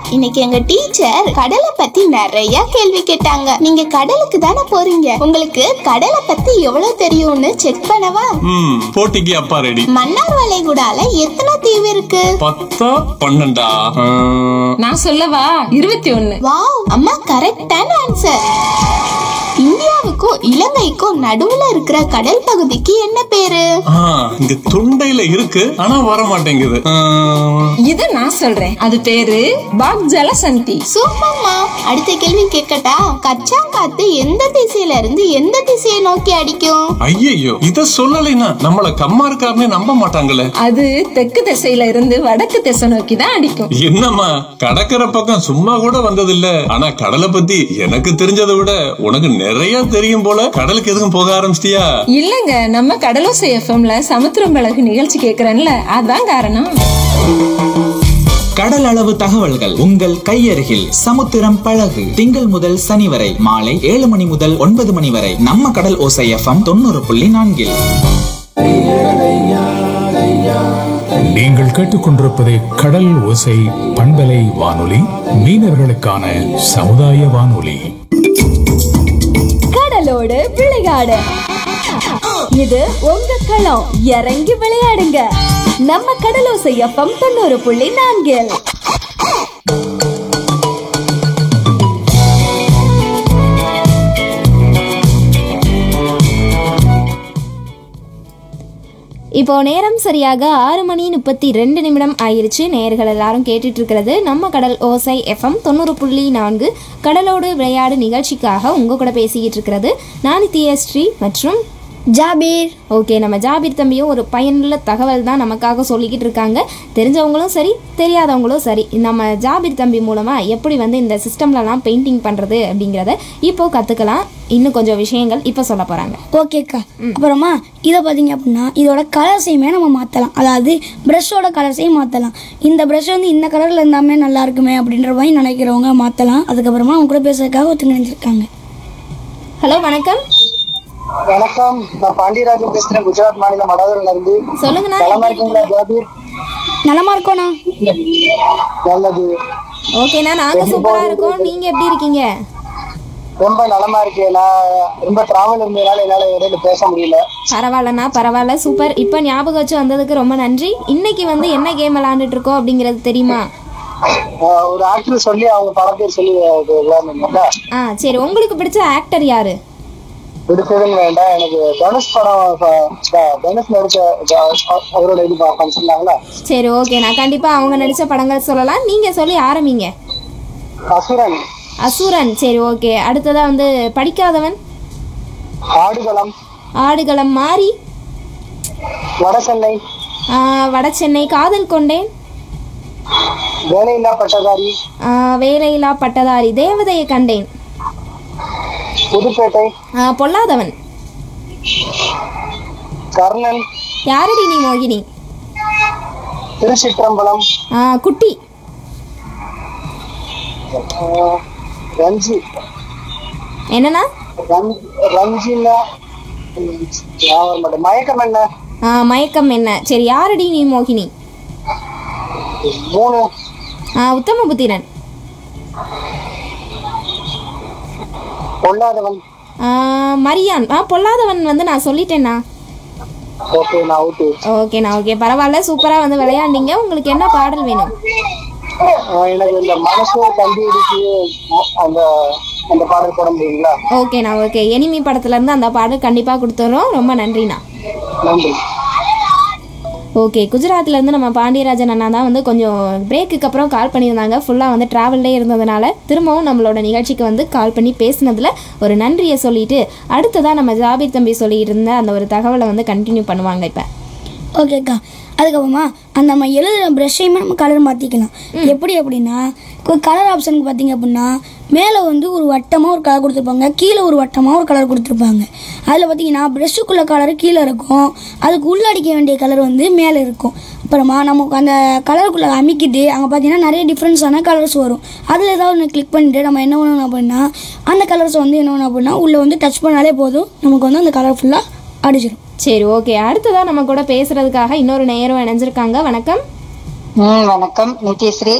இன்னைக்கு எங்க டீச்சர் கடலை பத்தி நிறைய கேள்வி கேட்டாங்க நீங்க கடலுக்கு தானே போறீங்க உங்களுக்கு கடலை பத்தி எவ்வளவு தெரியும்னு செக் பண்ணவா ம் போட்டிக்கு அப்பா ரெடி மன்னார் வளைகுடால எத்தனை தீவு இருக்கு பத்தா பன்னெண்டா ஆ, நான் சொல்லவா இருபத்தி ஒண்ணு வாவ் அம்மா கரெக்டான ஆன்சர் இந்தியாவுக்கும் இலங்கைக்கும் நடுவுல இருக்கிற கடல் பகுதிக்கு என்ன பேரு ஆ, இங்க தொண்டையில இருக்கு ஆனா வர மாட்டேங்குது ஆ, இது நான் சொல்றேன் அது பேரு பாக் ஜலசந்தி சூப்பர்மா அடுத்த கேள்வி கேட்கட்டா கச்சா காத்து எந்த திசையில இருந்து எந்த திசையை நோக்கி அடிக்கும் ஐயையோ இத சொல்லலைன்னா நம்மள கம்மா இருக்காருன்னு நம்ப மாட்டாங்களே அது தெற்கு திசையில இருந்து வடக்கு திசை நோக்கி தான் அடிக்கும் என்னம்மா கடற்கரை பக்கம் சும்மா கூட வந்ததில்ல ஆனா கடலை பத்தி எனக்கு தெரிஞ்சதை விட உனக்கு நிறைய தெரியும் போல கடலுக்கு எதுக்கும் போக ஆரம்பிச்சிட்டியா இல்லங்க நம்ம கடலோசை எஃப்எம்ல சமுத்திரம் பழகு நிகழ்ச்சி கேக்குறேன்ல அதான் காரணம் கடல் அளவு தகவல்கள் உங்கள் கையருகில் சமுத்திரம் பழகு திங்கள் முதல் சனி வரை மாலை ஏழு மணி முதல் ஒன்பது மணி வரை நம்ம கடல் ஓசை எஃப்எம் தொண்ணூறு புள்ளி நான்கில் நீங்கள் கேட்டுக்கொண்டிருப்பது கடல் ஓசை பண்பலை வானொலி மீனவர்களுக்கான சமுதாய வானொலி கடலோடு விளையாடு இது உங்க களம் இறங்கி விளையாடுங்க நம்ம கடலோசை எஃப்எம் தொண்ணூறு புள்ளி நான்கில் இப்போ நேரம் சரியாக ஆறு மணி முப்பத்தி ரெண்டு நிமிடம் ஆயிருச்சு நேயர்கள் எல்லாரும் கேட்டுட்டு இருக்கிறது நம்ம கடல் ஓசை எஃப்எம் தொண்ணூறு புள்ளி நான்கு கடலோடு விளையாடு நிகழ்ச்சிக்காக உங்க கூட பேசிக்கிட்டு இருக்கிறது நான் தியஸ்ரீ மற்றும் ஜாபீர் ஓகே நம்ம ஜாபீர் தம்பியும் ஒரு பயனுள்ள தகவல் தான் நமக்காக சொல்லிக்கிட்டு இருக்காங்க தெரிஞ்சவங்களும் சரி தெரியாதவங்களும் சரி நம்ம ஜாபீர் தம்பி மூலமாக எப்படி வந்து இந்த சிஸ்டம்லலாம் பெயிண்டிங் பண்ணுறது அப்படிங்கிறத இப்போ கற்றுக்கலாம் இன்னும் கொஞ்சம் விஷயங்கள் இப்போ சொல்ல போகிறாங்க ஓகேக்கா அப்புறமா இதை பார்த்தீங்க அப்படின்னா இதோட கலர்ஸையுமே நம்ம மாற்றலாம் அதாவது ப்ரஷ்ஷோட கலர்ஸையும் மாற்றலாம் இந்த ப்ரஷ் வந்து இந்த கலரில் இருந்தாமே நல்லா இருக்குமே அப்படின்ற மாதிரி நினைக்கிறவங்க மாற்றலாம் அதுக்கப்புறமா அவங்க கூட பேசுறதுக்காக ஒருத்தங்க நினைச்சிருக்காங்க ஹலோ வணக்கம் வணக்கம் நான் பாண்டியராஜன் பேசுறேன் குஜராத் மாநிலம் வடோதரில இருந்து சொல்லுங்கண்ணா நலமா இருக்கீங்களா ஜாபீர் நலமா இருக்கோண்ணா நல்லது ஓகேண்ணா நாங்கள் சூப்பராக இருக்கோம் நீங்கள் எப்படி இருக்கீங்க ரொம்ப நலமா இருக்கு நான் ரொம்ப டிராவல் இருந்ததுனால என்னால இடையில பேச முடியல பரவாயில்லண்ணா பரவாயில்ல சூப்பர் இப்போ ஞாபகம் வச்சு வந்ததுக்கு ரொம்ப நன்றி இன்னைக்கு வந்து என்ன கேம் விளாண்டுட்டு இருக்கோம் அப்படிங்கிறது தெரியுமா ஆஹ் ஒரு ஆக்டர் சொல்லி அவங்க பல பேர் சொல்லி அது விளையாடுங்க ஆ சரி உங்களுக்கு பிடிச்ச ஆக்டர் யாரு பிடிச்சதுன்னு வேண்டாம் எனக்கு தனுஷ் படம் ஆஹ் தனுஷ் நடிச்ச ஆஹ் அவரோட இது பார்ப்பேன் சொன்னாங்களா சரி ஓகே நான் கண்டிப்பாக அவங்க நடித்த படங்கள் சொல்லலாம் நீங்கள் சொல்லி ஆரம்பிங்க அசுரன் அசுரன் சரி ஓகே அடுத்ததாக வந்து படிக்காதவன் ஆடுகளம் ஆடுகளம் மாறி வடசென்னை ஆ, வட சென்னை காதல் கொண்டேன் வேலையில்லா பட்டதாரி ஆ, வேலையில்லா பட்டதாரி தேவதையை கண்டேன் புதுப்பேட்டை ஆ, பொல்லாதவன் கர்ணன் யாரடி நீ மோகினி திருச்சிற்றம்பலம் ஆ, குட்டி ஆஹ் ரஞ்சி என்னண்ணா ரஞ்- ரஞ்சினா ம், ஞாபகம் மாட்டேன். மயக்கம் என்ன ஆ, மயக்கம் என்ன சரி யாரடி நீ மோகினி மூணு ஆ, உத்தமபுத்திரன் பொல்லாதவன் ஆ, மரியான் ஆ பொல்லாதவன் வந்து நான் சொல்லிட்டேண்ணா ஓகே நான் அவுட்டு ஓகேண்ணா ஓகே பரவாயில்ல சூப்பராக வந்து விளையாண்டீங்க உங்களுக்கு என்ன பாடல் வேணும் எனக்கு இந்த மனசு தம்பி இடிக்கு அந்த அந்த பாடல் போட முடியுங்களா ஓகேண்ணா ஓகே எனிமி படத்துலேருந்து அந்த பாடல் கண்டிப்பாக கொடுத்துறோம் ரொம்ப நன்றிண்ணா நன்றி ஓகே குஜராத்லேருந்து நம்ம பாண்டியராஜன் அண்ணா தான் வந்து கொஞ்சம் பிரேக்குக்கு அப்புறம் கால் பண்ணியிருந்தாங்க ஃபுல்லாக வந்து ட்ராவல்லே இருந்ததுனால திரும்பவும் நம்மளோட நிகழ்ச்சிக்கு வந்து கால் பண்ணி பேசினதில் ஒரு நன்றியை சொல்லிட்டு அடுத்ததாக நம்ம ஜாபீர் தம்பி சொல்லியிருந்த அந்த ஒரு தகவலை வந்து கண்டினியூ பண்ணுவாங்க இப்போ ஓகேக்கா அதுக்கப்புறமா அந்த நம்ம எழுதுகிற ப்ரஷ்ஷையுமே நம்ம கலர் மாற்றிக்கலாம் எப்படி அப்படின்னா கலர் ஆப்ஷனுக்கு பார்த்தீங்க அப்படின்னா மேலே வந்து ஒரு வட்டமாக ஒரு கலர் கொடுத்துருப்பாங்க கீழே ஒரு வட்டமாக ஒரு கலர் கொடுத்துருப்பாங்க அதில் பார்த்தீங்கன்னா ப்ரஷ்ஷுக்குள்ள கலர் கீழே இருக்கும் அதுக்கு உள்ளடிக்க வேண்டிய கலர் வந்து மேலே இருக்கும் அப்புறமா நமக்கு அந்த கலருக்குள்ளே அமைக்கிட்டு அங்கே பார்த்தீங்கன்னா நிறைய டிஃப்ரென்ஸான கலர்ஸ் வரும் அதில் ஏதாவது ஒன்று கிளிக் பண்ணிட்டு நம்ம என்ன பண்ணணும் அப்படின்னா அந்த கலர்ஸ் வந்து என்ன பண்ணணும் அப்படின்னா உள்ளே வந்து டச் பண்ணாலே போதும் நமக்கு வந்து அந்த கலர் ஃபுல்லாக அடிச்சிடும் சரி ஓகே அடுத்ததாக நம்ம கூட பேசுறதுக்காக இன்னொரு நேரம் இணைஞ்சிருக்காங்க வணக்கம் ம் வணக்கம் நித்யஸ்ரீ